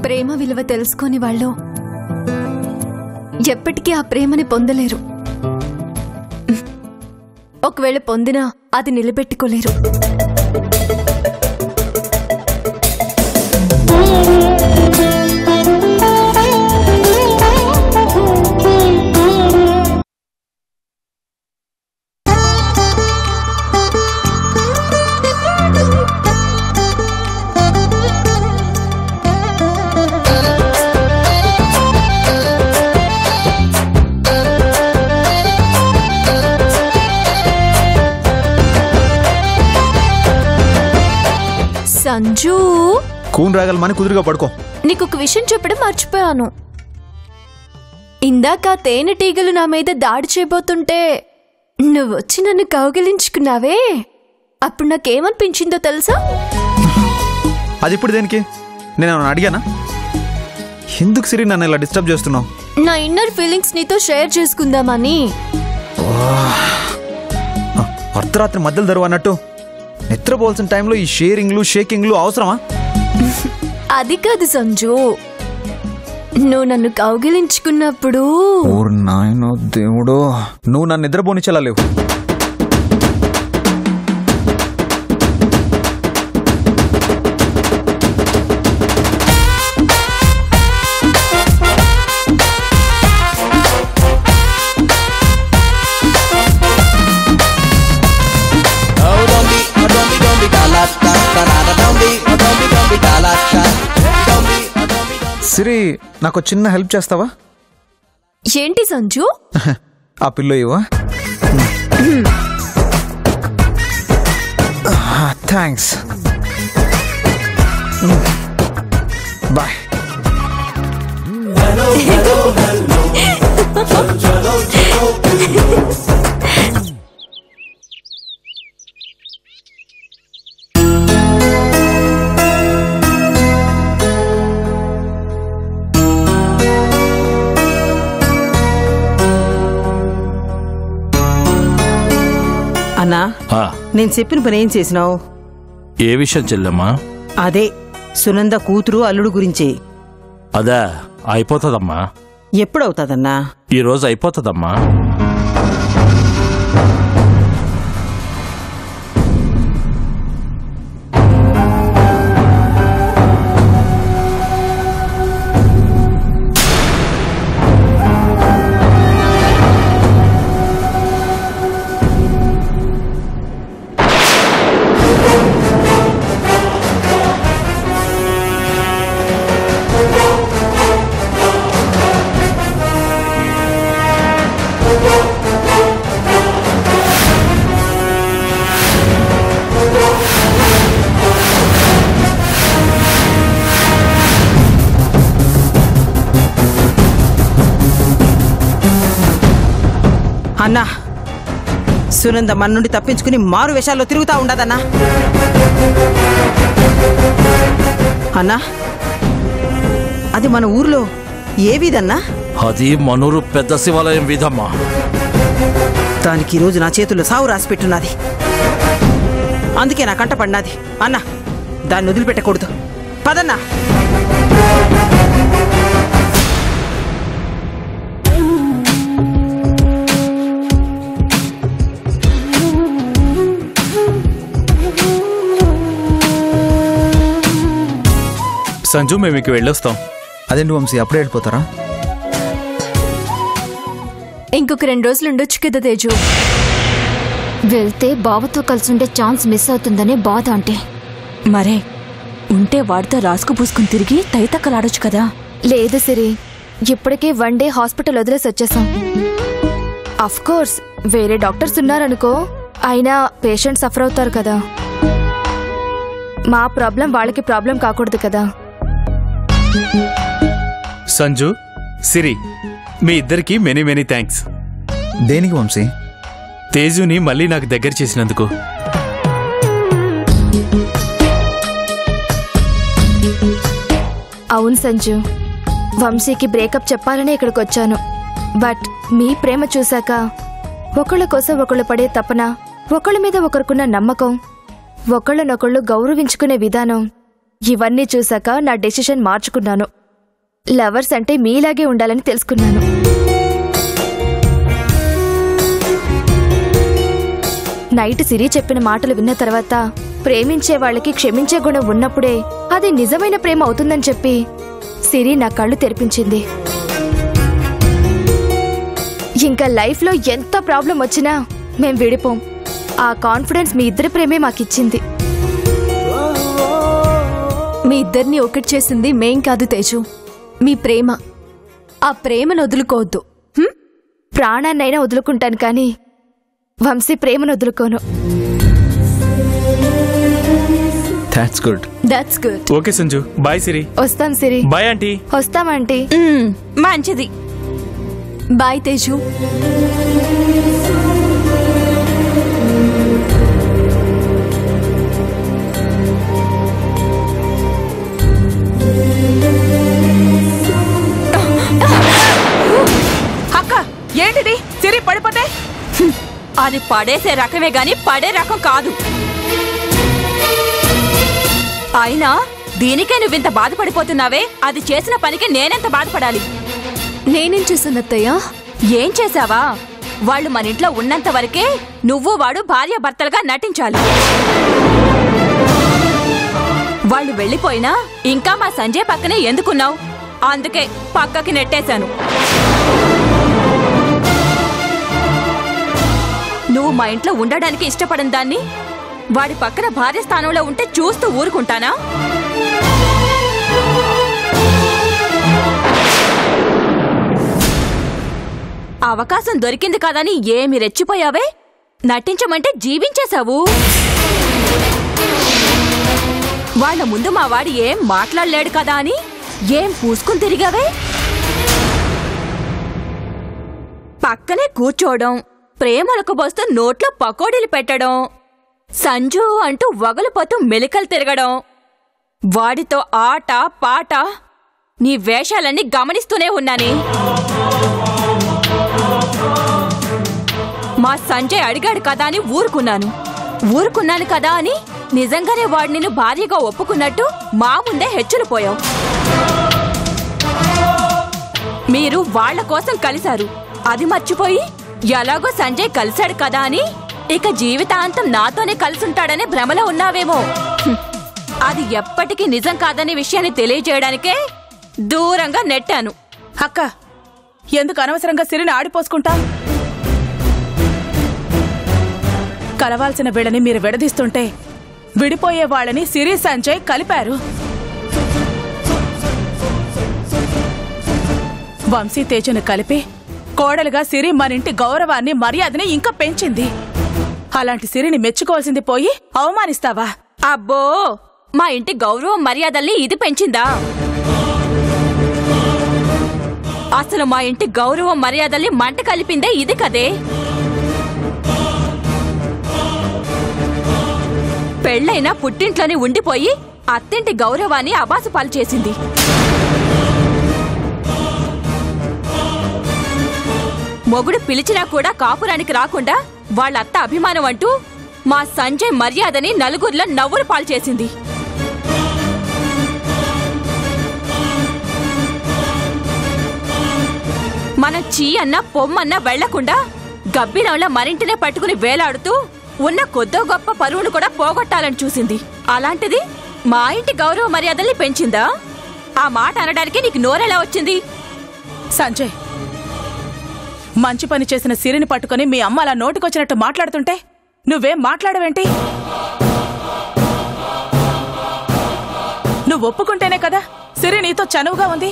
ప్రేమ విలువ తెలుసుకోని వాళ్ళు ఎప్పటికీ ఆ ప్రేమని పొందలేరు ఒకవేళ పొందినా అది నిలబెట్టుకోలేరు సంజు కూన్ రాగల మని కుదురుగా పడుకో నీకు ఒక విషయం చెప్పడం మర్చిపోయాను ఇందాక ఆ తేనెటీగలు నా మీద దాడి చేయబోతుంటే నువ్వు వచ్చి నన్ను కౌగిలించుకున్నావే అప్పుడు నాకేమనిపించిందో తెలుసా అది ఇప్పుడు దేనికి నేను ఏమైనా అడిగానా ఎందుకు సిరి నన్ను ఇలా డిస్టర్బ్ చేస్తున్నావు నా ఇన్నర్ ఫీలింగ్స్ నీతో షేర్ చేసుకుందామని ఆ, అర్ధరాత్రి మధ్యలో దరువు అన్నట్టు నిద్రపోవాల్సిన టైంలో ఈ షేరింగ్లు షేకింగ్లు అవసరమా అది కాదు సంజు నువ్వు నన్ను కౌగిలించుకున్నప్పుడు ఓర్ నాయనో దేవుడో నువ్వు నన్ను నిద్రపోనిచ్చేలా లేవు Oh, don't be, oh, don't be, don't be da la da da da da. Don't be, oh, don't be, don't be da la da. Don't be, oh, don't be, don't be. సిరి నాకు చిన్న help చేస్తావా ఏంటి సంజు ఆ pillow ఇవ్వా thanks bye అన్నా ఆ, నేను చెప్పిన పని ఏం చేసినావు ఏ విషయం చెల్లెమ్మా అదే సునంద కూతురు అల్లుడు గురించి అదా అయిపోతుందమ్మా ఎప్పుడవుతాదన్నా ఈ రోజు అయిపోతుందమ్మా అన్నా సునంద మన నుండి తప్పించుకుని మారు వేషాల్లో తిరుగుతా ఉండదన్నా అన్నా అది మన ఊర్లో ఏ వీధన్నా అది మనూరు పెద్ద శివాలయం వీధమ్మా దానికి ఈరోజు నా చేతుల్లో సావు రాసి పెట్టున్నది అందుకే నా కంట పడినది అన్నా దాన్ని వదిలిపెట్టకూడదు పదన్నా సంజు మేము ఇక వెళ్ళొస్తాం అదేంటి వంశీ అప్పుడే వెళ్ళిపోతారా ఇంకొక రెండు రోజులు ఉండొచ్చు కదా తేజు వెళ్తే బావతో కలిసి ఉండే ఛాన్స్ మిస్ అవుతుందనే బాధ అంటే మరే ఉంటే వాడితో రాసుకు పూసుకుని తిరిగి తైతక్కలాడొచ్చు కదా లేదు సిరి ఇప్పటికే వన్ డే హాస్పిటల్ వదిలేసి వచ్చేసాం అఫ్ కోర్స్ వేరే డాక్టర్స్ ఉన్నారనుకో అయినా పేషెంట్ సఫర్ అవుతారు కదా మా ప్రాబ్లం వాళ్ళకి ప్రాబ్లం కాకూడదు కదా సంజు సిరి మీ ఇద్దరికి మెనీ మెనీ థ్యాంక్స్ దేనికి వంశీ తేజుని మళ్ళీ నాకు దగ్గర చేసినందుకు అవును సంజు వంశీకి బ్రేకప్ చెప్పాలనే ఇక్కడికి వచ్చాను బట్ మీ ప్రేమ చూశాక ఒకళ్ళ కోసం ఒకళ్ళు పడే తపన ఒకళ్ళ మీద ఒకరికున్న నమ్మకం ఒకళ్ళనొకళ్ళు గౌరవించుకునే విధానం ఇవన్నీ చూసాక నా డెసిషన్ మార్చుకున్నాను లవర్స్ అంటే మీలాగే ఉండాలని తెలుసుకున్నాను నైట్ సిరి చెప్పిన మాటలు విన్న తర్వాత ప్రేమించే వాళ్ళకి క్షమించే గుణం ఉన్నప్పుడే అది నిజమైన ప్రేమ అవుతుందని చెప్పి సిరి నా కళ్ళు తెరిపించింది ఇంకా లైఫ్లో ఎంత ప్రాబ్లం వచ్చినా మేం విడిపోం ఆ కాన్ఫిడెన్స్ మీ ఇద్దరి ప్రేమే మాకిచ్చింది మీ ఇద్దరిని ఒకటి చేసింది మేం కాదు తేజు మీ ప్రేమ ఆ ప్రేమను వదులుకోవద్దు హ్మ్? ప్రాణాన్నైనా వదులుకుంటాను కానీ వంశీ ప్రేమను వదులుకోను that's good that's good okay Sanju bye Siri వస్తాం సిరి బాయ్ ఆంటీ వస్తామంటీ మంచిది బాయ్ తేజు అక్క ఏంటిది సిరి పడిపోతే అది పడేసే రకమే గాని పడే రకం కాదు అయినా దీనికే నువ్వింత బాధపడిపోతున్నావే అది చేసిన పనికి నేనెంత బాధపడాలి నేనేం చేశాను అత్తయ్య ఏం చేశావా వాళ్ళు మన ఇంట్లో ఉన్నంత వరకే నువ్వు వాడు భార్య భర్తలుగా నటించాలి వాళ్ళు వెళ్ళిపోయినా ఇంకా మా సంజయ్ పక్కనే ఎందుకున్నావు అందుకే పక్కకి నెట్టేశాను నువ్వు మా ఇంట్లో ఉండడానికి ఇష్టపడిన దాన్ని వాడి పక్కన భార్య స్థానంలో ఉంటే చూస్తూ ఊరుకుంటానా అవకాశం దొరికింది కాదని ఏమి రెచ్చిపోయావే నటించమంటే జీవించేశావు వాళ్ళ ముందు మా వాడి ఏం మాట్లాడలేడు కదా అని ఏం పూసుకుని తిరిగావే పక్కనే కూర్చోవడం ప్రేమలకు పోస్తూ నోట్లో పకోడీలు పెట్టడం సంజు అంటూ వగలుపోతూ మెలికలు తిరగడం వాడితో ఆట పాట నీ వేషాలన్నీ గమనిస్తూనే ఉన్నానే మా సంజయ్ అడిగాడు కదా అని ఊరుకున్నాను ఊరుకున్నాను కదా అని నిజంగానే వాడు నిన్ను భార్యగా ఒప్పుకున్నట్టు మా ముందే హెచ్చులు పోయావు మీరు వాళ్ళ కోసం కలిశారు అది మర్చిపోయి ఎలాగో సంజయ్ కలిశాడు కదా అని ఇక జీవితాంతం నాతోనే కలిసుంటాడనే భ్రమలో ఉన్నావేమో హ్మ్. అది ఎప్పటికీ నిజం కాదనే విషయాన్ని తెలియజేయడానికే దూరంగా నెట్టాను అక్క ఎందుకు అనవసరంగా సిరిని ఆడిపోసుకుంటా కలవాల్సిన వీళ్ళని మీరు విడదీస్తుంటే విడిపోయే వాళ్ళని సిరి సంజయ్ కలిపారు వంశీ తేజను కలిపి కోడలుగా సిరి మనింటి గౌరవాన్ని మర్యాదని ఇంకా పెంచింది అలాంటి సిరిని మెచ్చుకోవాల్సింది పోయి అవమానిస్తావా అబ్బో మా ఇంటి గౌరవం మర్యాదల్ని ఇది పెంచిందా అసలు మా ఇంటి గౌరవం మర్యాదల్ని మంట కలిపిందే ఇది కదే పెళ్ళైనా పుట్టింట్లోనే ఉండిపోయి అత్తింటి గౌరవాన్ని అబాసు పాలు చేసింది మొగుడు పిలిచినా కూడా కాపురానికి రాకుండా వాళ్ళ అత్త అభిమానం అంటూ మా సంజయ్ మర్యాదని నలుగురిలో నవ్వులు పాలు చేసింది మన చీ అన్న పొమ్మన్నా వెళ్లకుండా గబ్బిలంలో మరింటినే పట్టుకుని వేలాడుతూ ఉన్న కొద్దో గొప్ప పరువును కూడా పోగొట్టాలని చూసింది అలాంటిది మా ఇంటి గౌరవ మర్యాదల్ని పెంచిందా ఆ మాట అనడానికి నీకు నోరెలా వచ్చింది సంజయ్ మంచి పని చేసిన సిరిని పట్టుకొని మీ అమ్మ అలా నోటికొచ్చినట్టు మాట్లాడుతుంటే నువ్వేం మాట్లాడవేంటి నువ్వు ఒప్పుకుంటేనే కదా సిరి నీతో చనువుగా ఉంది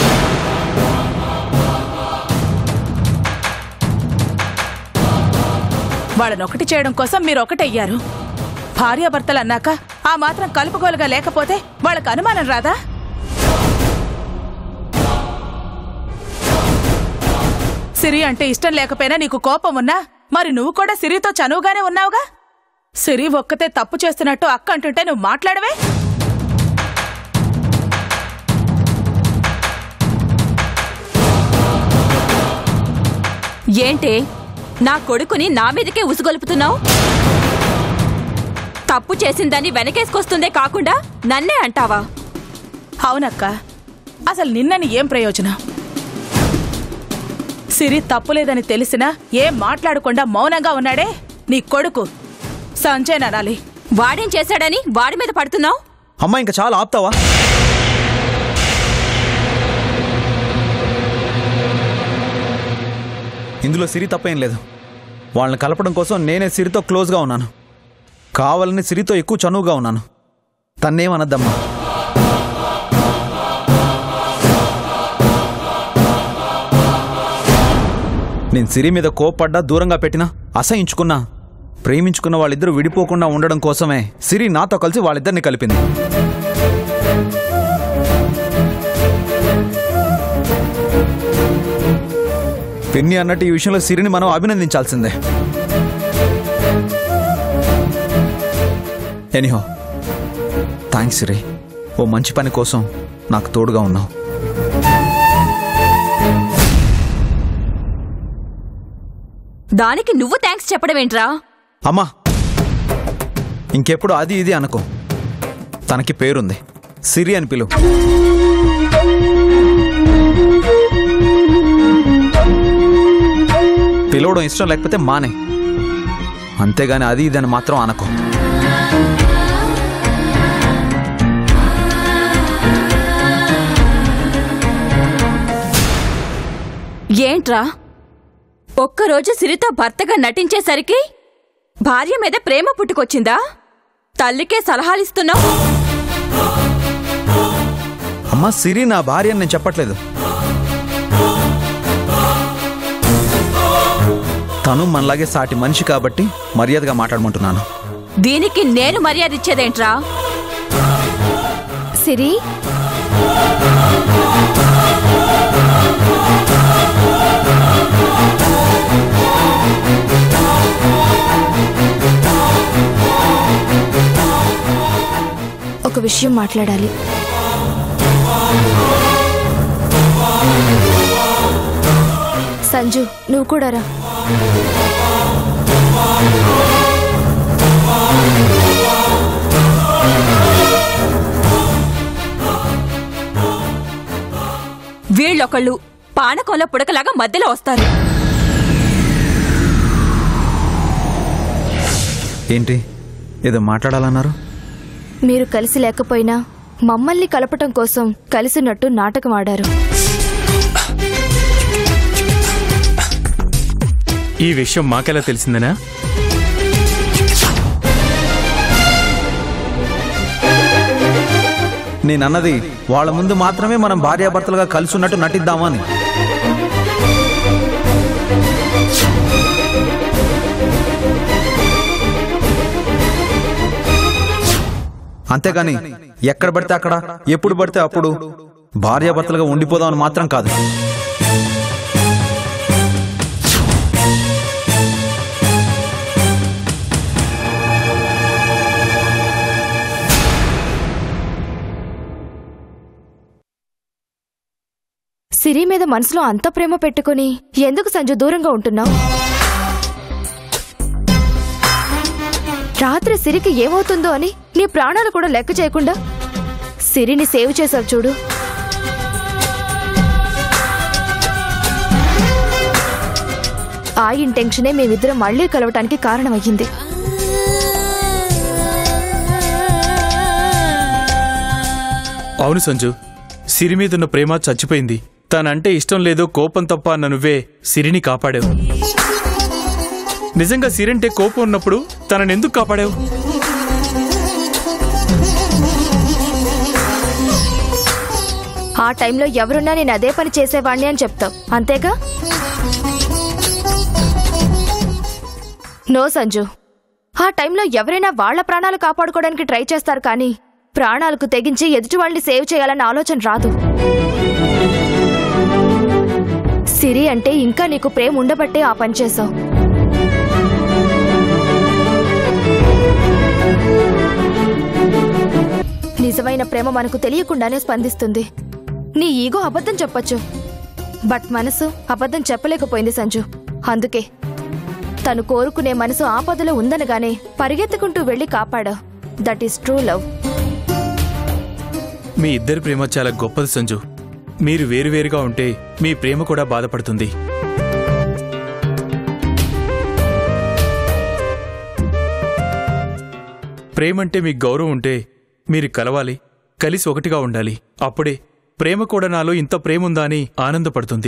వాళ్ళని ఒకటి చేయడం కోసం మీరు ఒకటయ్యారు భార్యాభర్తలు అన్నాక ఆ మాత్రం కలుపుకోలుగా లేకపోతే వాళ్ళకు అనుమానం రాదా సిరి అంటే ఇష్టం లేకపోయినా నీకు కోపం ఉన్నా మరి నువ్వు కూడా సిరితో చనువుగానే ఉన్నావుగా సిరి ఒక్కతే తప్పు చేస్తున్నట్టు అక్క అంటుంటే నువ్వు మాట్లాడవే ఏంటే నా కొడుకుని నా మీదకే ఉసుగొలుపుతున్నావు తప్పు చేసిందని వెనకేసుకొస్తుందే కాకుండా నన్నే అంటావా అవునక్క అసలు నిన్నని ఏం ప్రయోజనం సిరి తప్పులేదని తెలిసినా ఏం మాట్లాడకుండా మౌనంగా ఉన్నాడే నీ కొడుకు సంజయ్ అనాలి వాడేం చేశాడని వాడి మీద పడుతున్నావు అమ్మా ఇంకా చాలా ఆపుతావా ఇందులో సిరి తప్పేం లేదు వాళ్ళని కలపడం కోసం నేనే సిరితో క్లోజ్గా ఉన్నాను కావాలని సిరితో ఎక్కువ చనువుగా ఉన్నాను తన్నేమనద్దమ్మా నేను సిరి మీద కోప్పడ్డా దూరంగా పెట్టినా అసహించుకున్నా ప్రేమించుకున్న వాళ్ళిద్దరూ విడిపోకుండా ఉండడం కోసమే సిరి నాతో కలిసి వాళ్ళిద్దరిని కలిపింది పెన్ని అన్నట్టు ఈ విషయంలో సిరిని మనం అభినందించాల్సిందే ఎనీహో థ్యాంక్స్ సిరి ఓ మంచి పని కోసం నాకు తోడుగా ఉన్నావు దానికి నువ్వు థ్యాంక్స్ చెప్పడమేంట్రా అమ్మా ఇంకెప్పుడు అది ఇది అనుకో తనకి పేరుంది సిరి అని పిలువు పిలవడం ఇష్టం లేకపోతే మానే అంతేగాని అది ఇది అని మాత్రం అనకో ఏంట్రా ఒక్కరోజు సిరితో భర్తగా నటించేసరికి భార్య మీద ప్రేమ పుట్టుకొచ్చిందా తల్లికే సలహాలిస్తున్నావు అమ్మా సిరి నా భార్య అని నేను చెప్పట్లేదు తను మనలాగే సాటి మనిషి కాబట్టి మర్యాదగా మాట్లాడమంటున్నాను దీనికి నేను మర్యాద ఇచ్చేదేంట్రా సిరి ఒక విషయం మాట్లాడాలి సంజు నువ్వు కూడా రా వీళ్ళొకళ్ళు పానకంలో పుడకలాగా మధ్యలో వస్తారు ఏంటి ఏదో మాట్లాడాలన్నారు మీరు కలిసి లేకపోయినా మమ్మల్ని కలపటం కోసం కలిసినట్టు నాటకం ఆడారు ఈ విషయం మాకెలా తెలిసిందనా నేనన్నది వాళ్ళ ముందు మాత్రమే మనం భార్యాభర్తలుగా కలిసి ఉన్నట్టు నటిద్దామని అంతేగాని ఎక్కడ పడితే అక్కడ ఎప్పుడు పడితే అప్పుడు భార్యాభర్తలుగా ఉండిపోదామని మాత్రం కాదు సిరి మీద మనసులో అంత ప్రేమ పెట్టుకుని ఎందుకు సంజు దూరంగా ఉంటున్నావు రాత్రి సిరికి ఏమవుతుందో అని నీ ప్రాణాలు కూడా లెక్క చేయకుండా సిరిని సేవ్ చేశావు చూడు ఆ ఇంటెన్షనే మేమిద్దరం మళ్ళీ కలవటానికి కారణమయ్యింది అవును సంజు సిరి మీదున్న ప్రేమ చచ్చిపోయింది తనంటే ఇష్టం లేదో కోపం తప్ప అన్న నువ్వే సిరిని కాపాడావు నిజంగా సిరంటే కోపం ఉన్నప్పుడు తనని ఎందుకు కాపాడావు ఆ టైంలో ఎవరున్నా నేను అదే పని చేసేవాణ్ణి అని చెప్తావు అంతేగా నో సంజు ఆ టైంలో ఎవరైనా వాళ్ళ ప్రాణాలు కాపాడుకోవడానికి ట్రై చేస్తారు కానీ ప్రాణాలకు తెగించి ఎదుటి వాళ్ళని సేవ్ చేయాలన్న ఆలోచన రాదు సిరి అంటే ఇంకా నీకు ప్రేమ ఉండబట్టే ఆ పని చేసావు నిజమైన ప్రేమ మనకు తెలియకుండానే స్పందిస్తుంది నీ ఈగో అబద్ధం చెప్పొచ్చు బట్ మనసు అబద్ధం చెప్పలేకపోయింది సంజు అందుకే తను కోరుకునే మనసు ఆపదలో ఉందనగానే పరిగెత్తుకుంటూ వెళ్లి కాపాడా దట్ ఈస్ ట్రూ లవ్ మీ ఇద్దరి ప్రేమ చాలా గొప్పది సంజు మీరు వేరువేరుగా ఉంటే మీ ప్రేమ కూడా బాధపడుతుంది ప్రేమంటే మీకు గౌరవం ఉంటే మీరు కలవాలి కలిసి ఒకటిగా ఉండాలి అప్పుడే ప్రేమ కూడా నాలో ఇంత ప్రేమ ఉందా అని ఆనందపడుతుంది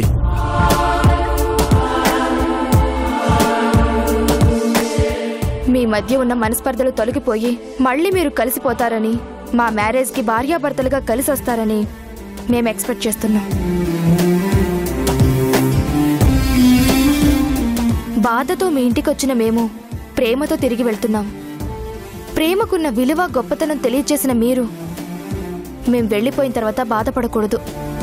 మీ మధ్య ఉన్న మనస్పర్ధలు తొలగిపోయి మళ్ళీ మీరు కలిసిపోతారని మా మ్యారేజ్కి భార్యాభర్తలుగా కలిసి వస్తారని మేము ఎక్స్పెక్ట్ చేస్తున్నాం బాధతో మీ ఇంటికి వచ్చిన మేము ప్రేమతో తిరిగి వెళ్తున్నాం ప్రేమకున్న విలువ గొప్పతనం తెలియచేసిన మీరు మేం వెళ్ళిపోయిన తర్వాత బాధపడకూడదు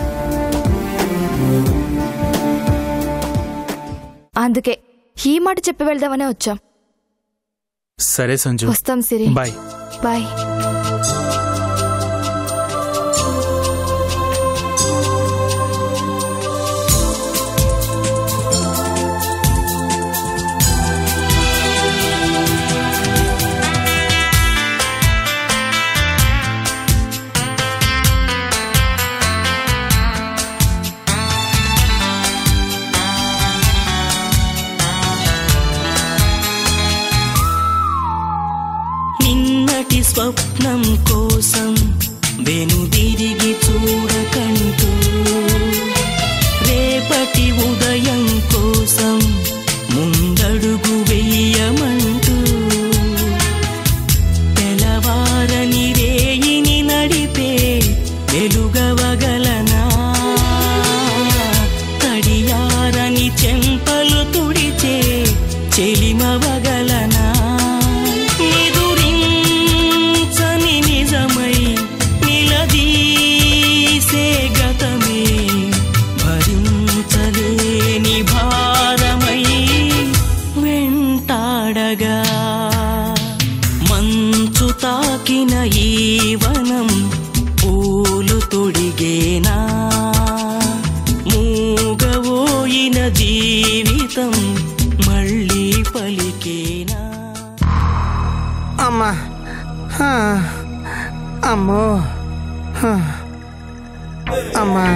అందుకే ఈ మాట చెప్పి వెళ్దామనే వచ్చాం సరే సంజు వస్తాం సిరి బాయ్ బాయ్ నిన్నటి స్వప్నం కోసం వెనుదిరిగి చూడకంటూ రేపటి ఉదయం కోసం ముందడుగు వెయ్యమంటూ తెలవారని రేయిని నడిపే వెలుగవగలనా తడియారని చెంపలు తుడిచే చెలిమవగలనా నిదురించని నిజమై నిలదీసే గతమే భరించలేని భారమై వెంటాడగా మంచు తాకిన ఈ వనం పూలు తొడిగేనా మూగవోయిన జీవితం మళ్ళీ పలికేనా అమ్మా హా. అమ్మో హా. అమ్మా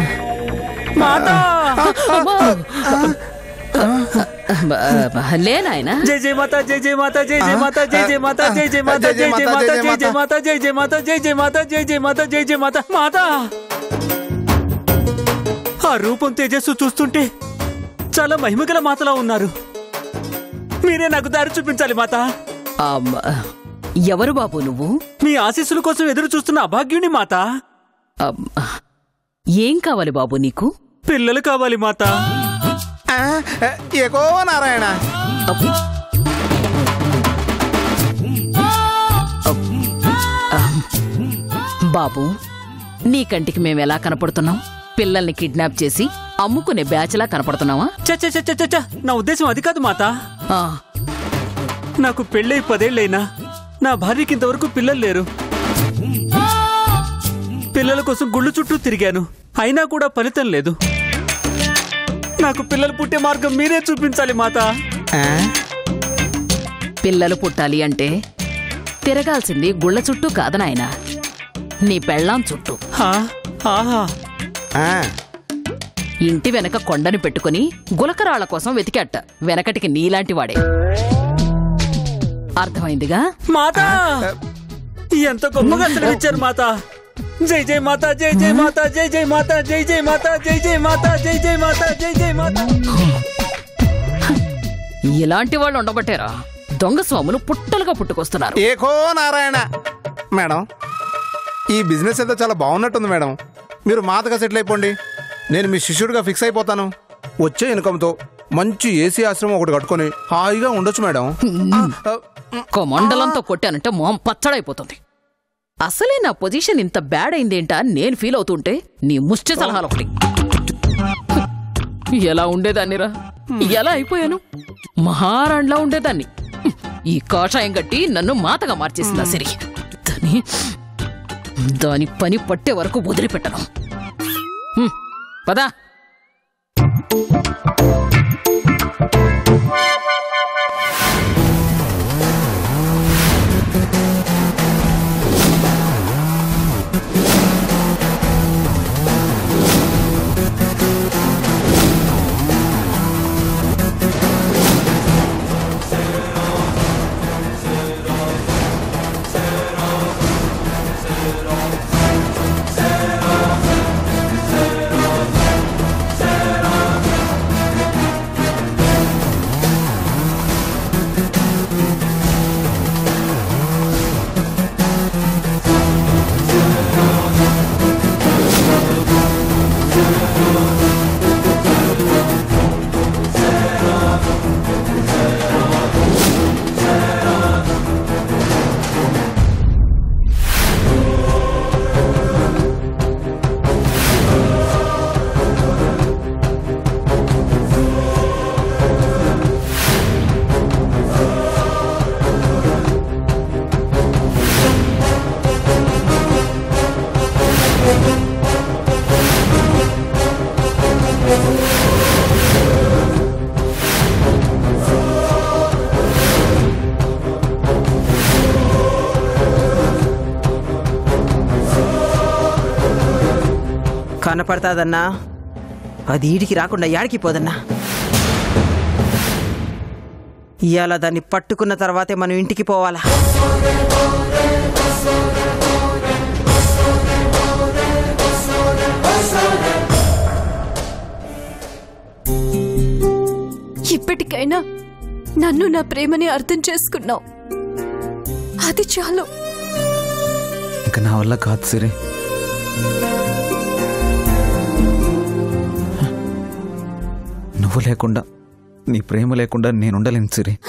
లేనాయనా జై జై మాతా జై జై మాతా జై జై మాతా జై జై మాతా జై జై మాతా జై జై మాతా జై జై మాతా జై జై మాతా జై జై మాతా జై జై మాతా జై జై మాతా మాతా ఆ రూపం తేజస్సు చూస్తుంటే చాలా మహిమగల మాతలా ఉన్నారు మీరే నాకు దారి చూపించాలి మాత అమ్మ, ఎవరు బాబు నువ్వు మీ ఆశీస్సుల కోసం ఎదురు చూస్తున్న అభాగ్యుని మాత అమ్మ, ఏం కావాలి బాబు నీకు పిల్లలు కావాలి మాత ఆ, ఏకో నారాయణ అబ్బ. బాబు నీ కంటికి మేము ఎలా కనపడుతున్నాం పిల్లల్ని కిడ్నాప్ చేసి అమ్ముకునే బ్యాచ్లా కనపడుతున్నావా చ చ చ చ చ చ. నా ఉద్దేశం అది కాదు మాత ఆ, నాకు పెళ్ళై పదేళ్లైనా నా భార్యకి ఇంతవరకు పిల్లలు లేరు పిల్లల కోసం గుళ్ళు చుట్టూ తిరిగాను అయినా కూడా ఫలితం లేదు నాకు పిల్లలు పుట్టే మార్గం మీరే చూపించాలి మాత ఆ, పిల్లలు పుట్టాలి అంటే తిరగాల్సింది గుళ్ళ చుట్టూ కాదనాయన నీ పెళ్ళాం చుట్టూ హా, ఆహా ఆ. ఇంటి వెనక కొండని పెట్టుకుని గులకరాళ్ల కోసం వెతికాట వెనకటికి నీలాంటి వాడే అర్థమైందిగా మాత ఎంత గొప్పగా సెలవిచ్చారు మాత జై జై మాత జై జై మాత జై జై మాత జై జై మాత జై జై మాత జై జై మాత జై జై మాత ఇలాంటి వాళ్ళు ఉండబట్టారా దొంగ స్వాములు పుట్టలుగా పుట్టుకొస్తున్నారు ఏకో నారాయణ మేడం ఈ బిజినెస్ ఏదో చాలా బాగున్నట్టుంది మేడం మీరు మాతగా సెటిల్ అయిపోండి నేను మీ శిష్యుడిగా ఫిక్స్ అయిపోతాను వచ్చే ఇన్కమ్తో మంచి ఏసీ ఆశ్రమం ఒకటి కట్టుకొని హాయిగా ఉండొచ్చు మేడం ఆ, మండలంతో కొట్టానంటే మొహం పచ్చడైపోతుంది అసలే నా పొజిషన్ ఇంత బ్యాడ్ అయిందేంటా అని నేను ఫీల్ అవుతుంటే నీ ముష్టి సలహాలు ఒకటి ఎలా ఉండేదాన్నిరా ఎలా అయిపోయాను మహారాణ్లా ఉండేదాన్ని ఈ కాషాయం గట్టి నన్ను మాతగా మార్చేసిందా సిరి దాని దాని పని పట్టే వరకు వదిలిపెట్టను హ్మ్, పదా కనపడతాదన్నా అది ఈడికి రాకుండా యాడికి పోదన్నా ఇవాళ దాన్ని పట్టుకున్న తర్వాతే మనం ఇంటికి పోవాలా ఇప్పటికైనా నన్ను నా ప్రేమని అర్థం చేసుకున్నావు అది చాలు ఇంకా నా వల్ల కాదు సిరి నువ్వు లేకుండా నీ ప్రేమ లేకుండా నేను ఉండలేను సిరి